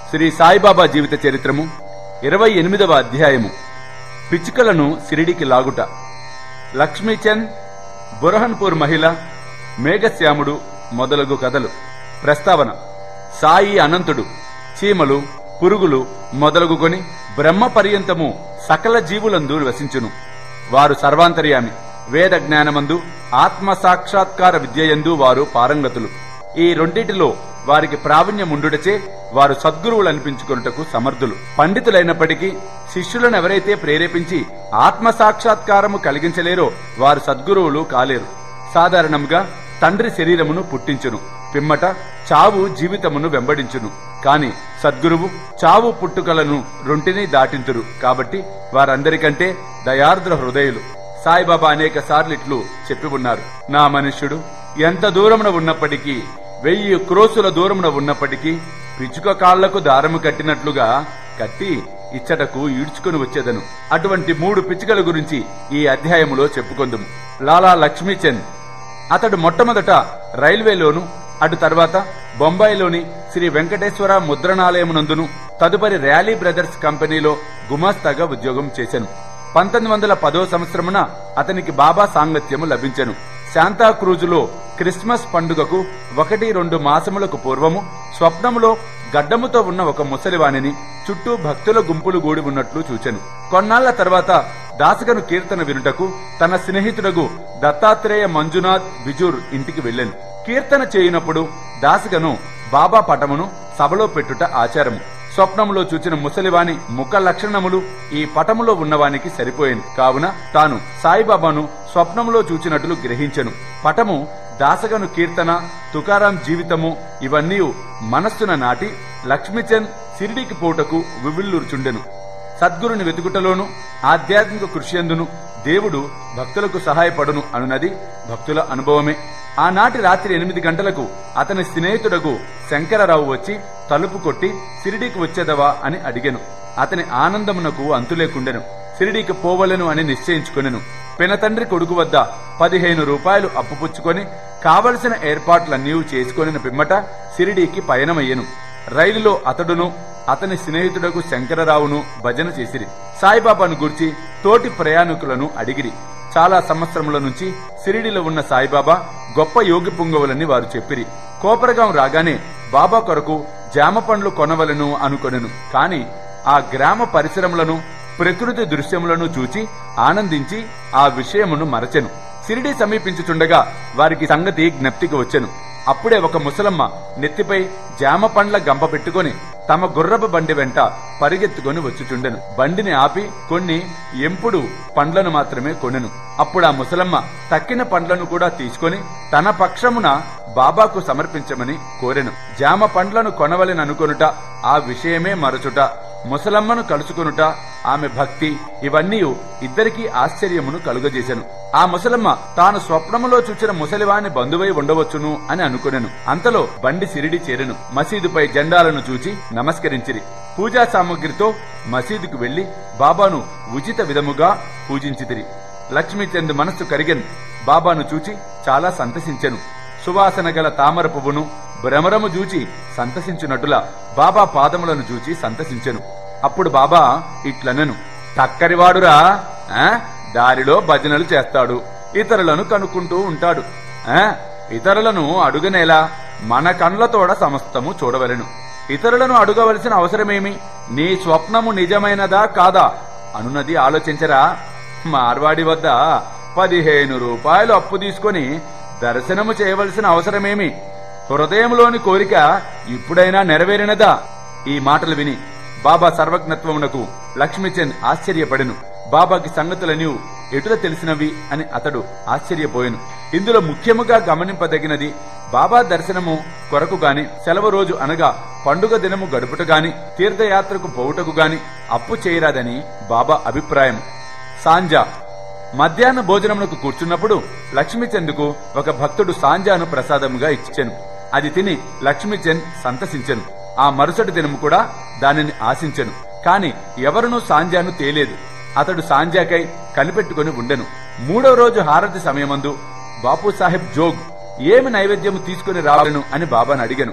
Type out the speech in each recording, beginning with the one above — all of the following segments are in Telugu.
శ్రీ సాయిబాబా జీవిత చరిత్రము ఇరవై ఎనిమిదవ అధ్యాయము పిచ్చుకలను సిరిడికి లాగుట లక్ష్మీచంద్ బురహన్పూర్ మహిళ మేఘశ్యాముడు మొదలగు కథలు ప్రస్తావన సాయి అనంతుడు చీమలు పురుగులు మొదలగుకొని బ్రహ్మ పర్యంతము సకల జీవులందు వసించును వారు సర్వాంతర్యామి వేద జ్ఞానమందు ఆత్మ సాక్షాత్కార విద్యయందు వారు పారంగతులు ఈ రెండిటిలో వారికి ప్రావీణ్యముండుటచే వారు సద్గురువులు అనిపించుకొనుటకు సమర్థులు పండితులైనప్పటికీ శిష్యులను ఎవరైతే ప్రేరేపించి ఆత్మ సాక్షాత్కారము కలిగించలేరో వారు సద్గురువులు కాలేరు సాధారణంగా తండ్రి శరీరమును పుట్టించును పిమ్మట చావు జీవితమును వెంబడించును కాని సద్గురువు చావు పుట్టుకలను రొంటిని దాటింతురు కాబట్టి వారందరికంటే దయార్ద్ర హృదయులు సాయిబాబా అనేక సార్లు ఇట్లు చెప్పి ఉన్నారు నా మనుష్యుడు ఎంత దూరమున ఉన్నప్పటికీ వెయ్యి క్రోసుల దూరమున ఉన్నప్పటికీ పిచ్చుక కాళ్లకు దారము కట్టినట్లుగా కట్టి ఇచ్చటకు ఈడ్చుకుని వచ్చేదను అటువంటి మూడు పిచ్చుకల గురించి ఈ అధ్యాయములో చెప్పుకొందుము లాలా లక్ష్మీచంద్ అతడు మొట్టమొదట రైల్వేలోను అటు తర్వాత బొంబాయిలోని శ్రీ వెంకటేశ్వర ముద్రణాలయమునందును తదుపరి ర్యాలీ బ్రదర్స్ కంపెనీలో గుమాస్తాగా ఉద్యోగం చేశాను పంతొమ్మిది వందల పదో సంవత్సరమున అతనికి బాబా సాంగత్యము లభించెను శాంతా క్రూజులో క్రిస్మస్ పండుగకు ఒకటి రెండు మాసములకు పూర్వము స్వప్నములో గడ్డముతో ఉన్న ఒక ముసలివాణిని చుట్టూ భక్తుల గుంపులు గూడి ఉన్నట్లు చూచెను కొన్నాళ్ల తర్వాత దాసగను కీర్తన వినుటకు తన స్నేహితుడగు దత్తాత్రేయ మంజునాథ్ బిజూర్ ఇంటికి వెళ్ళాను కీర్తన చేయునప్పుడు దాసగను బాబా పటమును సభలో పెట్టుట ఆచారము స్వప్నములో చూచిన ముసలివాని ముఖ లక్షణములు ఈ పటములో ఉన్నవానికి సరిపోయింది కావున తాను సాయిబాబాను స్వప్నములో చూచినట్లు గ్రహించెను పటము దాసగను కీర్తన తుకారాం జీవితము ఇవన్నీ మనస్సున నాటి లక్ష్మీచంద్ సిరిడికి పోటకు వివిల్లురుచుండెను సద్గురుని వెతుకుటలోను ఆధ్యాత్మిక కృషియందును దేవుడు భక్తులకు సహాయపడును అనున్నది భక్తుల అనుభవమే ఆనాటి రాత్రి ఎనిమిది గంటలకు అతని స్నేహితుడగు శంకరరావు వచ్చి తలుపు కొట్టి సిరిడికి వచ్చేదవా అని అడిగెను అతని ఆనందమునకు అంతులేకుండెను సిరిడికి పోవలను అని నిశ్చయించుకొనెను పినతండ్రి కొడుకు వద్ద పదిహేను రూపాయలు అప్పుపుచ్చుకొని కావలసిన ఏర్పాట్లన్నీ చేసుకొనిన పిమ్మట సిరిడీకి పయనమయ్యెను రైలులో అతడును అతని స్నేహితుడకు శంకరరావును భజన చేసిరి సాయిబాబాను గుర్చి తోటి ప్రయాణికులను అడిగిరి చాలా సంవత్సరముల నుంచి సిరిడిలో ఉన్న సాయిబాబా గొప్ప యోగి పుంగవులని వారు చెప్పిరి కోపరగాం రాగానే బాబా కొరకు జామ పండ్లు కొనవలను అనుకొనెను కాని ఆ గ్రామ పరిసరములను ప్రకృతి దృశ్యములను చూచి ఆనందించి ఆ విషయమును మరచెను సిరిడి సమీపించుచుండగా వారికి సంగతి జ్ఞప్తికి వచ్చెను అప్పుడే ఒక ముసలమ్మ నెత్తిపై జామ పండ్ల గంప పెట్టుకొని తమ గుర్రపు బండి వెంట పరిగెత్తుకొని వచ్చుచుండెను బండిని ఆపి కొన్ని ఎంపుడు పండ్లను మాత్రమే కొనెను అప్పుడు ఆ ముసలమ్మ తక్కిన పండ్లను కూడా తీసుకొని తన పక్షమున బాబాకు సమర్పించమని కోరెను జామ పండ్లను కొనవలెననుకొనుట ఆ విషయమే మరచుట ముసలమ్మను కలుసుకొనుట ఆమె భక్తి ఇవన్నీ ఇద్దరికీ ఆశ్చర్యమును కలుగజేశను ఆ ముసలమ్మ తాను స్వప్నములో చూచిన ముసలివాని బంధువై ఉండవచ్చును అని అనుకొనెను అంతలో బండి సిరిడి చేరెను మసీదుపై జెండాలను చూచి నమస్కరించిరి పూజా సామగ్రితో మసీదుకు వెళ్లి బాబాను ఉచిత విధముగా పూజించితిరి లక్ష్మీచంద్ మనస్సు కరిగెను బాబాను చూచి చాలా సంతసించెను సువాసన గల తామర పువ్వును భ్రమరము చూచి సంతసించున్నట్టులా బాబా పాదములను చూచి సంతసించెను అప్పుడు బాబా ఇట్లనెను టక్కరివాడురా ఆ? దారిలో భజనలు చేస్తాడు ఇతరులను కనుక్కుంటూ ఉంటాడు ఆ? ఇతరులను అడుగనేలా మన కండ్లతోడ సమస్తము చూడవలెను ఇతరులను అడుగవలసిన అవసరమేమి నీ స్వప్నము నిజమైనదా కాదా అనున్నది ఆలోచించరా మార్వాడి వద్ద పదిహేను రూపాయలు అప్పు తీసుకొని దర్శనము చేయవలసిన అవసరమేమి హృదయంలోని కోరిక ఇప్పుడైనా నెరవేరినదా ఈ మాటలు విని బాబా సర్వజ్ఞత్వమునకు లక్ష్మీచంద్ ఆశ్చర్యపడెను బాబాకి సంగతులన్నీ ఎటుల తెలిసినవి అని అతడు ఆశ్చర్యపోయెను ఇందులో ముఖ్యముగా గమనింపదగినది బాబా దర్శనము కొరకు గాని సెలవు రోజు అనగా పండుగ దినము గడుపుట గాని తీర్థయాత్రకు పోవుటకు గాని అప్పు చేయరాదని బాబా అభిప్రాయం సాంజా మధ్యాహ్న భోజనమునకు కూర్చున్నప్పుడు లక్ష్మీచంద్కు ఒక భక్తుడు సాంజాను ప్రసాదముగా ఇచ్చెను అది తిని లక్ష్మీచంద్ సంతసించెను ఆ మరుసటి దినము కూడా దానిని ఆశించెను కాని ఎవరునూ సాంజాను తేలేదు అతడు సాంజాకై కనిపెట్టుకుని ఉండెను మూడో రోజు హారతి సమయమందు బాపు సాహెబ్ జోగ్ ఏమి నైవేద్యము తీసుకుని రావాలను అని బాబాను అడిగాను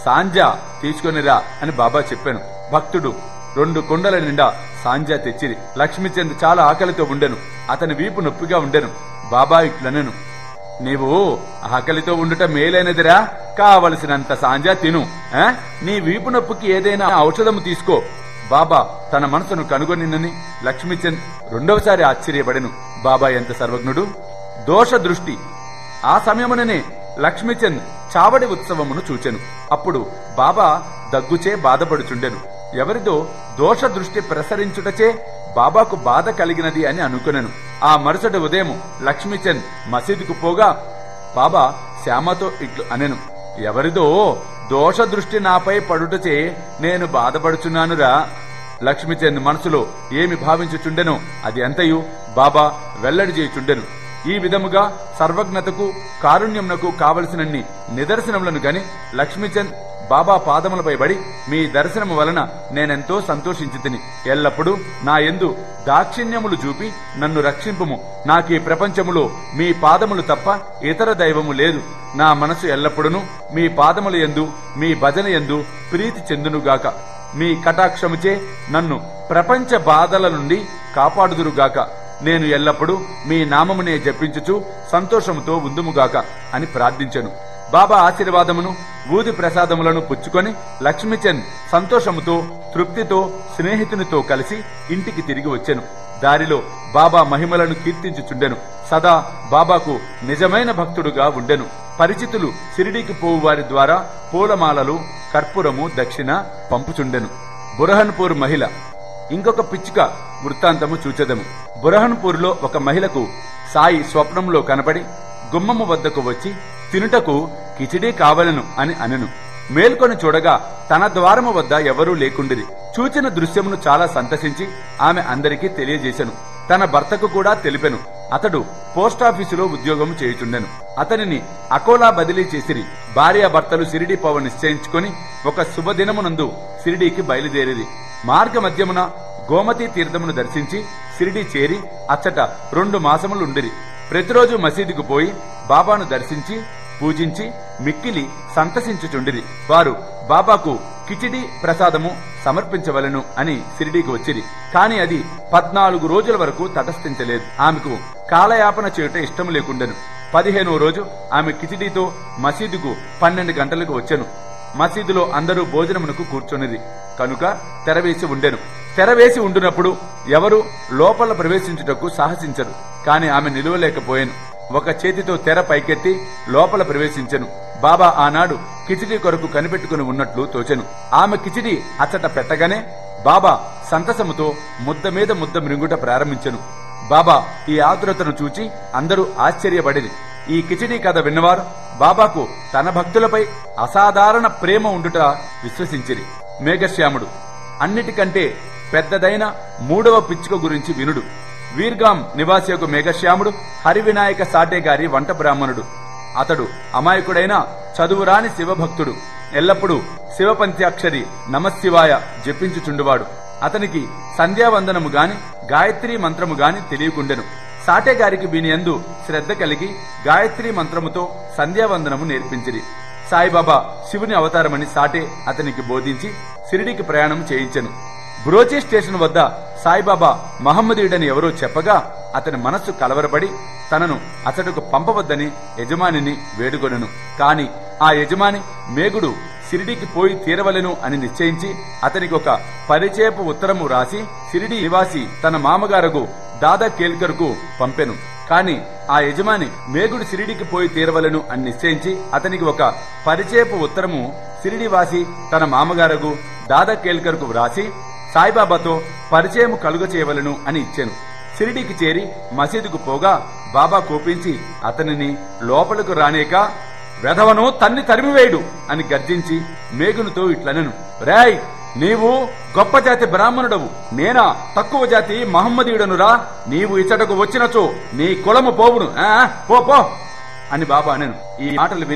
సాంజా తీసుకొనిరా అని బాబా చెప్పాను భక్తుడు రెండు కుండల నిండా సాంజా తెచ్చిరి లక్ష్మీచంద్ చాలా ఆకలితో ఉండెను అతని వీపు నొప్పిగా ఉండెను బాబా ఇట్లనెను నీవు ఆకలితో ఉండుట మేలైనదిరా కావలసినంత సాంజా తిను ఆ? నీ వీపు నొప్పికి ఏదైనా ఔషధము తీసుకో బాబా తన మనసును కనుగొనినని లక్ష్మీచంద్ రెండవసారి ఆశ్చర్యపడెను బాబా ఎంత సర్వజ్ఞుడు దోష దృష్టి ఆ సమయముననే లక్ష్మీచంద్ చావడి ఉత్సవమును చూచెను అప్పుడు బాబా దగ్గుచే బాధపడుచుండెను ఎవరిదో దోష దృష్టి ప్రసరించుటచే బాబాకు బాధ కలిగినది అని అనుకునెను ఆ మరుసటి ఉదయం లక్ష్మీచంద్ మసీదుకు పోగా బాబా శ్యామతో ఇట్లు అనెను ఎవరిదో దోష దృష్టి నాపై పడుటచే నేను బాధపడుచున్నానురా లక్ష్మీచంద్ మనసులో ఏమి భావించుచుండెనో అది అంతయు బాబా వెల్లడి చేయుచుండెను ఈ విధముగా సర్వజ్ఞతకు కారుణ్యమునకు కావలసినన్ని నిదర్శనములను గని లక్ష్మీచంద్ బాబా పాదములపై బడి మీ దర్శనము వలన నేనెంతో సంతోషించి తిని ఎల్లప్పుడూ నా ఎందు దాక్షిణ్యములు చూపి నన్ను రక్షింపుము నాకీ ప్రపంచములో మీ పాదములు తప్ప ఇతర దైవము లేదు నా మనసు ఎల్లప్పుడూ మీ పాదముల ఎందు మీ భజన ఎందు ప్రీతి చెందునుగాక మీ కటాక్షముచే నన్ను ప్రపంచ బాధల నుండి కాపాడుదురుగాక నేను ఎల్లప్పుడూ మీ నామమునే జపించుచు సంతోషముతో ఉందుముగాక అని ప్రార్థించెను బాబా ఆశీర్వాదమును ఊది ప్రసాదములను పుచ్చుకొని లక్ష్మీచంద్ సంతోషముతో తృప్తితో స్నేహితునితో కలిసి ఇంటికి తిరిగి వచ్చెను దారిలో బాబా మహిమలను కీర్తించుచుండెను సదా బాబాకు నిజమైన భక్తుడుగా ఉండెను పరిచితులు సిరిడీకి పోవు వారి ద్వారా పూలమాలలు కర్పూరము దక్షిణ పంపుచుండెను బురహన్పూర్ మహిళ ఇంకొక పిచ్చుక వృత్తాంతము చూచెదము బురహన్పూర్లో ఒక మహిళకు సాయి స్వప్నంలో కనపడి గుమ్మము వద్దకు వచ్చి తినుటకు కిచిడీ కావలను అని అనెను మేల్కొని చూడగా తన ద్వారము వద్ద ఎవరూ లేకుండిరి చూచిన దృశ్యమును చాలా సంతసించి ఆమె అందరికీ తెలియజేశెను తన భర్తకు కూడా తెలిపెను అతడు పోస్టాఫీసులో ఉద్యోగం చేయుచుండెను అతనిని అకోలా బదిలీ చేసిరి భార్యాభర్తలు సిరిడి పవ నిశ్చయించుకొని ఒక శుభదినమునందు సిరిడీకి బయలుదేరిరి మార్గ మధ్యమున గోమతి తీర్థమును దర్శించి సిరిడి చేరి అచ్చట రెండు మాసములుండిరి ప్రతిరోజు మసీదుకు పోయి బాబాను దర్శించి పూజించి మిక్కిలి సంతసించుచుండిరి వారు బాబాకు కిచిడి ప్రసాదము సమర్పించవలను అని సిరిడీకి వచ్చిరి కాని అది పద్నాలుగు రోజుల వరకు తటస్థించలేదు ఆమెకు కాలయాపన చేయుట ఇష్టం లేకుండెను పదిహేనో రోజు ఆమె కిచిడీతో మసీదుకు పన్నెండు గంటలకు వచ్చెను మసీదులో అందరూ భోజనమునకు కూర్చొనిరి కనుక తెరవేసి ఉండెను తెరవేసి ఉండునప్పుడు ఎవరు లోపల ప్రవేశించుటకు సాహసించరు కాని ఆమె నిలువలేకపోయాను ఒక చేతితో తెర పైకెత్తి లోపల ప్రవేశించెను బాబా ఆనాడు కిచిడి కొరకు కనిపెట్టుకుని ఉన్నట్లు తోచెను ఆమె కిచిడి అచ్చట పెట్టగానే బాబా సంతసముతో ముద్ద మీద ముద్ద మృంగుట ప్రారంభించెను బాబా ఈ ఆతురతను చూచి అందరూ ఆశ్చర్యపడిరి ఈ కిచిడి కథ విన్నవారు బాబాకు తన భక్తులపై అసాధారణ ప్రేమ ఉండుట విశ్వసించిరి మేఘశ్యాముడు అన్నిటికంటే పెద్దదైన మూడవ పిచ్చుక గురించి వినుడు వీర్గాం నివాసియకు మేఘశ్యాముడు హరివినాయక సాటే గారి వంట బ్రాహ్మణుడు అతడు అమాయకుడైన చదువురాని శివభక్తుడు ఎల్లప్పుడూ శివపంచాక్షరి నమశివాయ జపించుచుండువాడు అతనికి సంధ్యావందనము గాని గాయత్రీ మంత్రము గాని తెలియకుండెను సాటే గారికి వీని యందు శ్రద్ధ కలిగి గాయత్రీ మంత్రముతో సంధ్యావందనము నేర్పించిరి సాయిబాబా శివుని అవతారమని సాటే అతనికి బోధించి సిరిడికి ప్రయాణం చేయించెను బ్రోచీ స్టేషన్ వద్ద సాయిబాబా మహమ్మదీయుడని ఎవరో చెప్పగా అతని మనస్సు కలవరపడి తనను అతడుకు పంపవద్దని యజమానిని వేడుకొనెను కాని ఆ యజమాని మేగుడు సిరిడికి పోయి తీరవలెను అని నిశ్చయించి అతనికి ఒక పరిచయపు ఉత్తరము రాసి సిరిడి నివాసి తన మామగారకు దాదా కేల్కర్కు పంపెను కాని ఆ యజమాని మేగుడు సిరిడికి పోయి తీరవలను అని నిశ్చయించి అతనికి ఒక పరిచయపు ఉత్తరము సిరిడి వాసి తన మామగారకు దాదా కేల్కర్కు వ్రాసి సాయిబాబాతో పరిచయము కలుగ చేయవలను అని ఇచ్చాను సిరిడికి చేరి మసీదుకు పోగా బాబా కోపించి అతనిని లోపలకు రానేక వెధవను తన్ని తరిమివేయుడు అని గర్జించి మేగునితో ఇట్లనను రేయ్ నీవు గొప్ప జాతి బ్రాహ్మణుడవు నేనా తక్కువ జాతి మహమ్మదీయుడనురా నీవు ఇచ్చటకు వచ్చినచో నీ కులము పోవును ఆ, పో పో అని బాబా అనెను ఈ మాటలు విని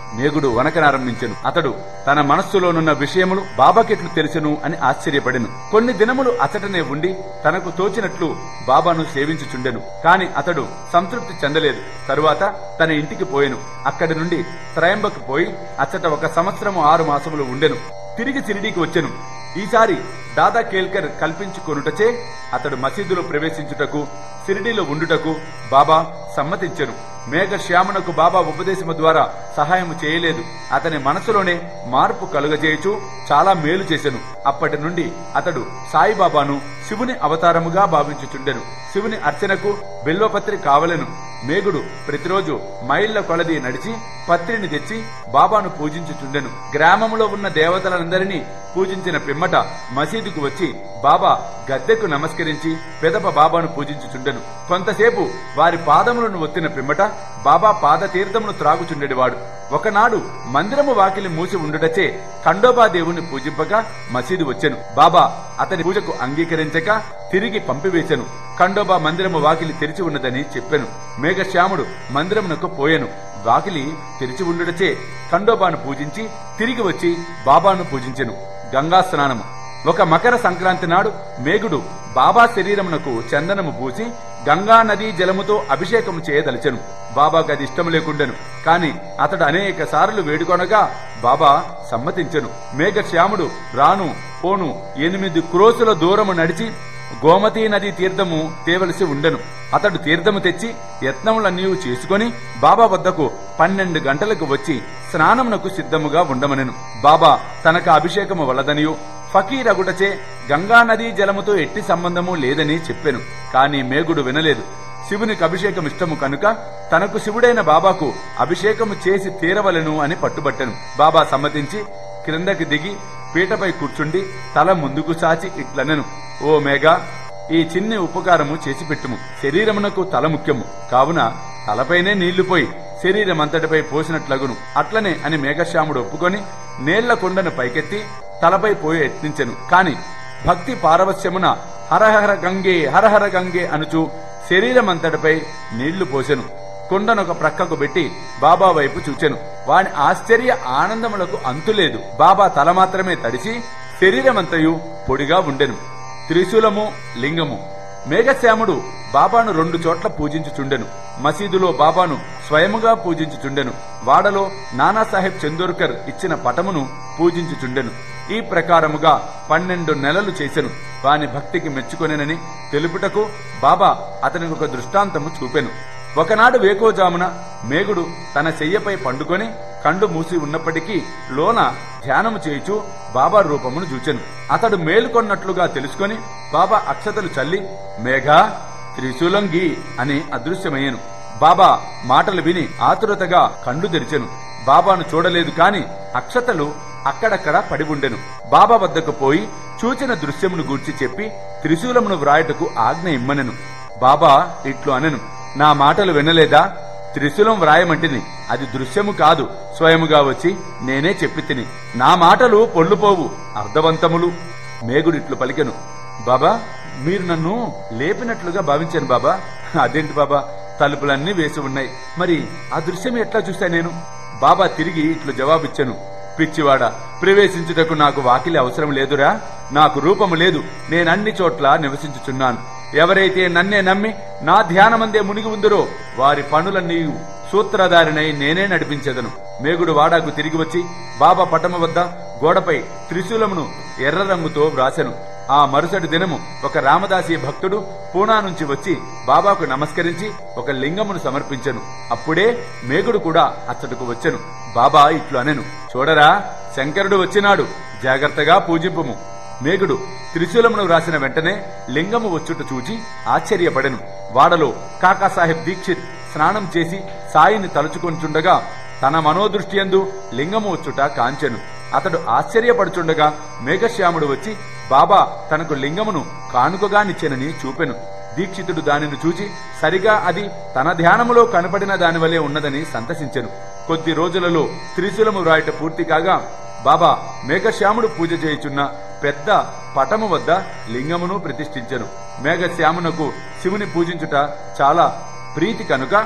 మేగుడు వనకనారంభించెను అతడు తన మనస్సులోనున్న విషయములు బాబాకెట్లు తెలుసును అని ఆశ్చర్యపడెను కొన్ని దినములు అచటనే ఉండి తనకు తోచినట్లు బాబాను సేవించుచుండెను కాని అతడు సంతృప్తి చెందలేదు తరువాత తన ఇంటికి పోయెను అక్కడి నుండి త్రయంబకు పోయి అచ్చట ఒక సంవత్సరము ఆరు మాసములు ఉండెను తిరిగి సిరిడీకి వచ్చెను ఈసారి దాదా కేల్కర్ కల్పించుకొనుటచే అతడు మసీదులో ప్రవేశించుటకు సిరిడీలో ఉండుటకు బాబా సమ్మతించెను మేఘ శ్యామునకు బాబా ఉపదేశము ద్వారా సహాయము చేయలేదు అతని మనసులోనే మార్పు కలుగజేయుచు చాలా మేలు చేసెను అప్పటి నుండి అతడు సాయిబాబాను శివుని అవతారముగా భావించుచుండెను శివుని అర్చనకు బిల్వపత్రి కావలెను మేగుడు ప్రతిరోజు మైళ్ల కొలది నడిచి పత్రిని తెచ్చి బాబాను పూజించుచుండెను గ్రామంలో ఉన్న దేవతలందరినీ పూజించిన పిమ్మట మసీదుకు వచ్చి బాబా గద్దెకు నమస్కరించి పెదప బాబాను పూజించుచుండెను కొంతసేపు వారి పాదములను ఒత్తిన పిమ్మట బాబా పాద తీర్థమును త్రాగుచుండెడివాడు ఒకనాడు మందిరము వాకిలి మూసి ఉండుటచే ఖండోబా దేవుణ్ణి పూజింపగా మసీదు వచ్చెను బాబా అతని పూజకు అంగీకరించక తిరిగి పంపివేశెను ఖండోబా మందిరము వాకిలి తెరిచి ఉన్నదని చెప్పెను మేఘశ్యాముడు మందిరమునకు పోయెను వాకిలి తెరిచి ఉండుటచే ఖండోబాను పూజించి తిరిగి వచ్చి బాబాను పూజించెను గంగా స్నానము ఒక మకర సంక్రాంతి నాడు మేఘుడు బాబా శరీరమునకు చందనము పూసి గంగా నదీ జలముతో అభిషేకము చేయదలిచెను బాబాకు అది ఇష్టం లేకుండెను కాని అతడు అనేక సార్లు వేడుకొనగా బాబా సమ్మతించెను మేఘశ్యాముడు రాను పోను ఎనిమిది క్రోసుల దూరము నడిచి గోమతీ నది తీర్థము తేవలసి ఉండెను అతడు తీర్థము తెచ్చి యత్నములన్నీ చేసుకొని బాబా వద్దకు పన్నెండు గంటలకు వచ్చి స్నానమునకు సిద్ధముగా ఉండమనెను బాబా తనకు అభిషేకము వలదనియు ఫకీర్ అగుటచే గంగా నదీ జలముతో ఎట్టి సంబంధము లేదని చెప్పెను కాని మేగుడు వినలేదు శివునికి అభిషేకం ఇష్టము కనుక తనకు శివుడైన బాబాకు అభిషేకము చేసి తీరవలెను అని పట్టుబట్టెను బాబా సమ్మతించి క్రిందకి దిగి పీటపై కూర్చుండి తల ముందుకు సాచి ఇట్లనెను ఓ మేఘా ఈ చిన్ని ఉపకారము చేసి పెట్టుము శరీరమునకు తల ముఖ్యము కావున తలపైనే నీళ్లు పోయి శరీరం అంతటిపై పోసినట్లగును అట్లనే అని మేఘశ్యాముడు ఒప్పుకొని నేళ్ల కొండను పైకెత్తి తలపై పోయి యత్నించెను కాని భక్తి పారవస్యమున హరహర గంగే హరహర గంగే అనుచు శరీరమంతటిపై నీళ్లు పోసెను కొండనొక ప్రక్కకు పెట్టి బాబా వైపు చూచెను వాని ఆశ్చర్య ఆనందములకు అంతులేదు బాబా తల మాత్రమే తడిసి శరీరమంతయు పొడిగా ఉండెను త్రిశూలము లింగము మేఘశ్యాముడు బాబాను రెండు చోట్ల పూజించుచుండెను మసీదులో బాబాను స్వయముగా పూజించుచుండెను వాడలో నానాసాహెబ్ చందోర్కర్ ఇచ్చిన పటమును పూజించుచుండెను ఈ ప్రకారముగా పన్నెండు నెలలు చేసెను వాని భక్తికి మెచ్చుకొనెనని తెలుపుటకు బాబా అతనికి ఒక దృష్టాంతము చూపెను ఒకనాడు వేకోజామున మేగుడు తన చెయ్యపై పండుకొని కండు మూసి ఉన్నప్పటికీ లోన ధ్యానము చేయుచు బాబా రూపమును చూచెను అతడు మేలుకొన్నట్లుగా తెలుసుకొని బాబా అక్షతలు చల్లి మేఘా త్రిశూలంగి అని అదృశ్యమయ్యను బాబా మాటలు విని ఆతురతగా కండు తెరిచెను బాబాను చూడలేదు కాని అక్షతలు అక్కడక్కడ పడి ఉండెను బాబా వద్దకు పోయి చూచిన దృశ్యమును గూర్చి చెప్పి త్రిశూలమును వ్రాయటకు ఆజ్ఞ ఇమ్మనెను బాబా ఇట్లు అనెను నా మాటలు వినలేదా త్రిశూలం వ్రాయమంటిని అది దృశ్యము కాదు స్వయముగా వచ్చి నేనే చెప్పి తిని నా మాటలు పొల్లుపోవు అర్థవంతములు మేగుడిట్లు పలికెను బాబా మీరు నన్ను లేపినట్లుగా భావించాను బాబా అదేంటి బాబా తలుపులన్నీ వేసి ఉన్నాయి మరి ఆ దృశ్యం ఎట్లా చూశా నేను బాబా తిరిగి ఇట్లు జవాబిచ్చాను పిచ్చివాడ ప్రవేశించుటకు నాకు వాకిలి అవసరం లేదురా నాకు రూపము లేదు నేనన్ని చోట్ల నివసించుచున్నాను ఎవరైతే నన్నే నమ్మి నా ధ్యానమందే మునిగి ఉందరో వారి పనులన్నీ సూత్రధారినై నేనే నడిపించెదను మేగుడు వాడాకు తిరిగి వచ్చి బాబా పటము వద్ద గోడపై త్రిశూలమును ఎర్ర రంగుతో వ్రాసెను ఆ మరుసటి దినము ఒక రామదాసి భక్తుడు పూనా నుంచి వచ్చి బాబాకు నమస్కరించి ఒక లింగమును సమర్పించెను అప్పుడే మేగుడు కూడా అచ్చటకు వచ్చెను బాబా ఇట్లు అనెను చూడరా శంకరుడు వచ్చినాడు జాగ్రత్తగా పూజింపుము మేగుడు త్రిశూలమును రాసిన వెంటనే లింగము వచ్చుట చూచి ఆశ్చర్యపడెను వాడలో కాకాసాహెబ్ దీక్షిత్ స్నానం చేసి సాయిని తలుచుకొంచుండగా తన మనోదృష్టియందు లింగము వచ్చుట కాంచెను అతడు ఆశ్చర్యపడుచుండగా మేఘశ్యాముడు వచ్చి బాబా తనకు లింగమును కానుకగా నిచ్చెనని చూపెను దీక్షితుడు దానిని చూచి సరిగా అది తన ధ్యానములో కనపడిన దాని వలె ఉన్నదని సంతసించెను కొద్ది రోజులలో త్రిశూలము వ్రాయట పూర్తి కాగా బాబా మేఘశ్యాముడు పూజ చేయుచున్న పెద్ద పటము వద్ద లింగమును ప్రతిష్ఠించెను మేఘశ్యామునకు శివుని పూజించుట చాలా ప్రీతి కనుక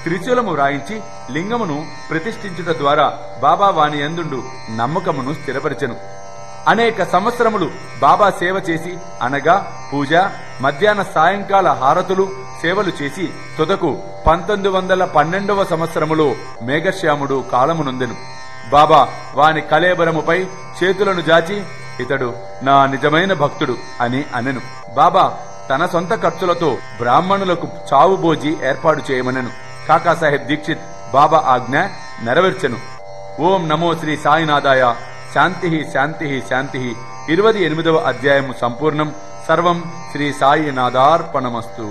త్రిశూలము వ్రాయించి లింగమును ప్రతిష్ఠించుట ద్వారా బాబా వాని యందుండు నమ్మకమును స్థిరపరిచెను అనేక సంవత్సరములు బాబా సేవ చేసి అనగా పూజ మధ్యాహ్న సాయంకాల హారతులు సేవలు చేసి తుదకు పంతొమ్మిది వందల పన్నెండవ సంవత్సరములో మేఘశ్యాముడు కాలమునొందెను బాబా వాని కలేబరముపై చేతులను జాచి ఇతడు నా నిజమైన భక్తుడు అని అనెను బాబా తన సొంత ఖర్చులతో బ్రాహ్మణులకు చావు భోజి ఏర్పాటు చేయమనెను కాకాసాహెబ్ దీక్షిత్ బాబా ఆజ్ఞ నెరవేర్చెను ఓం నమో శ్రీ సాయినాథాయ శాంతి శాంతి శాంతి ఇరవై ఎనిమిదవ అధ్యాయము సంపూర్ణం సర్వం శ్రీ సాయినాథార్పణమస్తు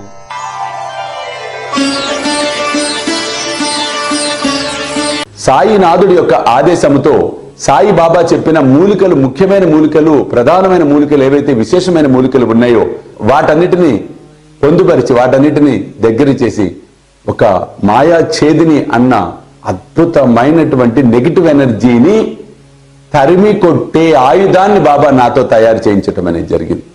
సాయినాథుడి యొక్క ఆదేశముతో సాయి బాబా చెప్పిన మూలికలు ముఖ్యమైన మూలికలు ప్రధానమైన మూలికలు ఏవైతే విశేషమైన మూలికలు ఉన్నాయో వాటన్నిటిని పొందుపరిచి వాటన్నిటిని దగ్గర చేసి ఒక మాయా ఛేదిని అన్న అద్భుతమైనటువంటి నెగిటివ్ ఎనర్జీని తరిమి కొట్టే ఆయుధాన్ని బాబా నాతో తయారు చేయించటం అనేది జరిగింది